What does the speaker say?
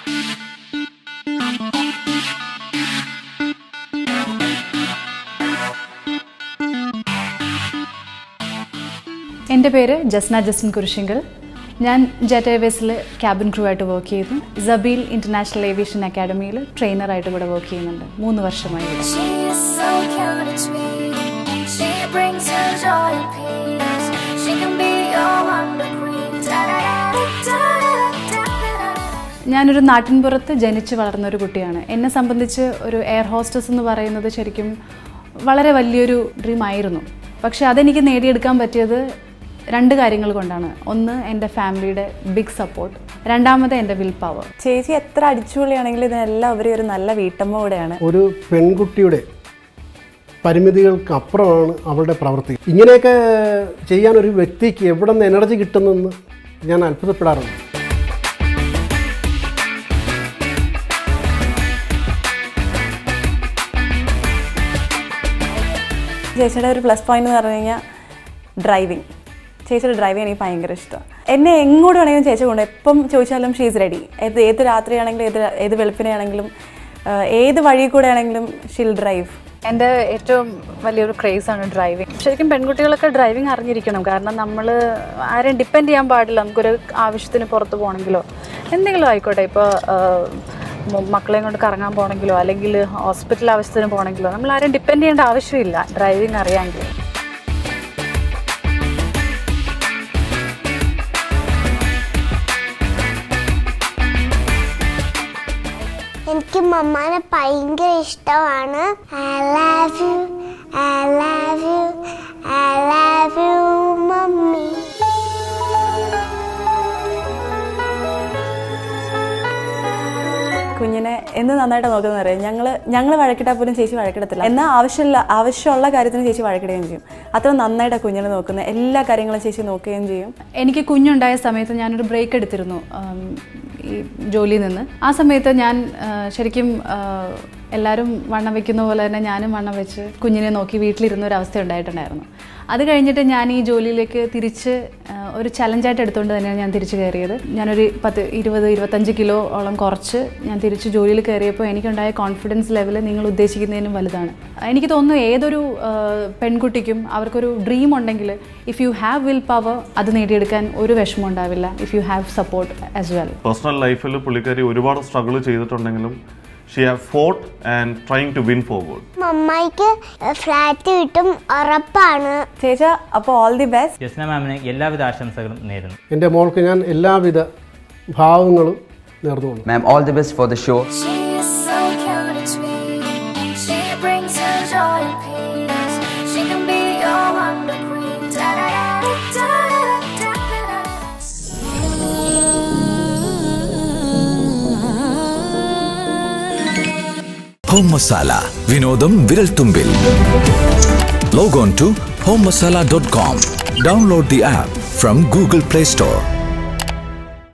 എൻ്റെ പേര് ജസ്ന ജസ്റ്റിൻ കുരിശിങ്കൽ ഞാൻ ജെറ്റ് എയർവേസിൽ ക്യാബിൻ ക്രൂ ആയിട്ട് വർക്ക് ചെയ്തു സബീൽ ഇൻ്റർനാഷണൽ ഏവിയേഷൻ അക്കാഡമിയിൽ ട്രെയിനറായിട്ട് ഇവിടെ വർക്ക് ചെയ്യുന്നുണ്ട് മൂന്ന് വർഷമായി ഇവിടെ She is so cute and sweet. She brings her joy and peace. She can be your wonder queen. Da-da-da-da-da-da-da-da. ഞാനൊരു നാട്ടിൻപുറത്ത് ജനിച്ച് വളർന്ന ഒരു കുട്ടിയാണ് എന്നെ സംബന്ധിച്ച് ഒരു എയർ ഹോസ്റ്റസ് എന്ന് പറയുന്നത് ശരിക്കും വളരെ വലിയൊരു ഡ്രീം ആയിരുന്നു പക്ഷേ അതെനിക്ക് നേടിയെടുക്കാൻ പറ്റിയത് രണ്ട് കാര്യങ്ങൾ കൊണ്ടാണ് ഒന്ന് എൻ്റെ ഫാമിലിയുടെ ബിഗ് സപ്പോർട്ട് രണ്ടാമത് എൻ്റെ വിൽ പവർ ചേച്ചി എത്ര അടിച്ചുപൊളിയാണെങ്കിലും ഇതിനെല്ലാം ഉപരി ഒരു നല്ല വീട്ടമ്മ കൂടെയാണ് ഒരു പെൺകുട്ടിയുടെ പരിമിതികൾക്ക് അപ്പുറമാണ് അവളുടെ പ്രവൃത്തി ഇങ്ങനെയൊക്കെ ചെയ്യാൻ ഒരു വ്യക്തിക്ക് എവിടെ നിന്ന് എനർജി കിട്ടുന്നെന്ന് ഞാൻ അത്ഭുതപ്പെടാറുണ്ട് ചേച്ചിയുടെ ഒരു പ്ലസ് പോയിന്റ് എന്ന് പറഞ്ഞു കഴിഞ്ഞാൽ ഡ്രൈവിങ് ചേച്ചിയുടെ ഡ്രൈവിങ് എനിക്ക് ഭയങ്കര ഇഷ്ടമാണ് എന്നെ എങ്ങോട്ട് വേണമെങ്കിലും ചേച്ചി കൊണ്ട് എപ്പം ചോദിച്ചാലും ഷീസ് റെഡി ഏത് ഏത് രാത്രിയാണെങ്കിലും ഏത് ഏത് വെളുപ്പിനെയാണെങ്കിലും ആഹ് ഏത് വഴി കൂടെ ആണെങ്കിലും ഷിൽ ഡ്രൈവ് എൻ്റെ ഏറ്റവും വലിയൊരു ക്രേസാണ് ഡ്രൈവിംഗ് ശരിക്കും പെൺകുട്ടികളൊക്കെ ഡ്രൈവിംഗ് അറിഞ്ഞിരിക്കണം കാരണം നമ്മൾ ആരെയും ഡിപ്പെൻഡ് ചെയ്യാൻ പാടില്ല നമുക്കൊരു ആവശ്യത്തിന് പുറത്ത് പോകണമെങ്കിലോ എന്തെങ്കിലും ആയിക്കോട്ടെ ഇപ്പോൾ മക്കളെയും കൊണ്ട് കറങ്ങാൻ പോകണമെങ്കിലോ അല്ലെങ്കിൽ ഹോസ്പിറ്റൽ ആവശ്യത്തിന് പോകണമെങ്കിലോ നമ്മൾ ആരെയും ഡിപ്പെൻഡ് ചെയ്യേണ്ട ആവശ്യമില്ല ഡ്രൈവിംഗ് അറിയാമെങ്കിൽ എനിക്ക് മമ്മാനെ ഭയങ്കര ഇഷ്ടമാണ് I love you I love you I love you mummy കുഞ്ഞിനെ എന്ന് നന്നായിട്ട് നോക്കുന്നത് അറിയാം ഞങ്ങൾ ഞങ്ങൾ വഴക്കിട്ടാൽ പോലും ചേച്ചി വഴക്കിടത്തില്ല എന്നാൽ ആവശ്യമില്ല ആവശ്യമുള്ള കാര്യത്തിന് ചേച്ചി വഴക്കിടുകയും ചെയ്യും അത്ര നന്നായിട്ട് കുഞ്ഞിനെ നോക്കുന്നത് എല്ലാ കാര്യങ്ങളും ചേച്ചി നോക്കുകയും ചെയ്യും എനിക്ക് കുഞ്ഞുണ്ടായ സമയത്ത് ഞാനൊരു ബ്രേക്ക് എടുത്തിരുന്നു ആം, ഈ ജോലിയിൽ നിന്ന് ആ സമയത്ത് ഞാൻ ആ, ശരിക്കും ആ, എല്ലാവരും വണ്ണം വെക്കുന്ന പോലെ തന്നെ ഞാനും വണ്ണം വെച്ച് കുഞ്ഞിനെ നോക്കി വീട്ടിലിരുന്ന ഒരു അവസ്ഥ ഉണ്ടായിട്ടുണ്ടായിരുന്നു അത് കഴിഞ്ഞിട്ട് ഞാൻ ഈ ജോലിയിലേക്ക് തിരിച്ച് ആ, ഒരു ചലഞ്ചായിട്ട് എടുത്തുകൊണ്ട് തന്നെയാണ് ഞാൻ തിരിച്ച് കയറിയത് ഞാനൊരു പത്ത് ഇരുപത് ഇരുപത്തഞ്ച് കിലോ ഓളം കുറച്ച് ഞാൻ തിരിച്ച് ജോലിയിൽ കയറിയപ്പോൾ എനിക്കുണ്ടായ കോൺഫിഡൻസ് ലെവൽ നിങ്ങൾ ഉദ്ദേശിക്കുന്നതിനും വലുതാണ് എനിക്ക് തോന്നുന്നു ഏതൊരു ആ, പെൺകുട്ടിക്കും അവർക്കൊരു ഡ്രീം ഉണ്ടെങ്കിൽ if you have will power അത് നേടിയെടുക്കാൻ ഒരു വിഷമം ഉണ്ടാവില്ല if you have support as well personal ലൈഫിൽ പുള്ളിക്കാരി ഒരുപാട് സ്ട്രഗിൾ ചെയ്തിട്ടുണ്ടെങ്കിലും she have fought and trying to win forward മമ്മായിക്ക് ഫ്ലാറ്റ് കിട്ടും ഉറപ്പാണ് ചേച്ച അപ്പോൾ ഓൾ ദി ബെസ്റ്റ് ജസ്ന മാമിന് എല്ലാവിധ ആശംസകളും നേരുന്നു എൻ്റെ മോൾക്ക് ഞാൻ എല്ലാവിധ ഭാവങ്ങളും നേർന്നുകൊള്ളും Ma'am, all the best for the show. She is so cute and sweet. She brings her joy and peace. She can be your wonder queen. Da-da-da-da-da-da-da. Home masala വിനോദം വിരൽ തുമ്പിൽ logon to home masala dot com download the app from Google Play store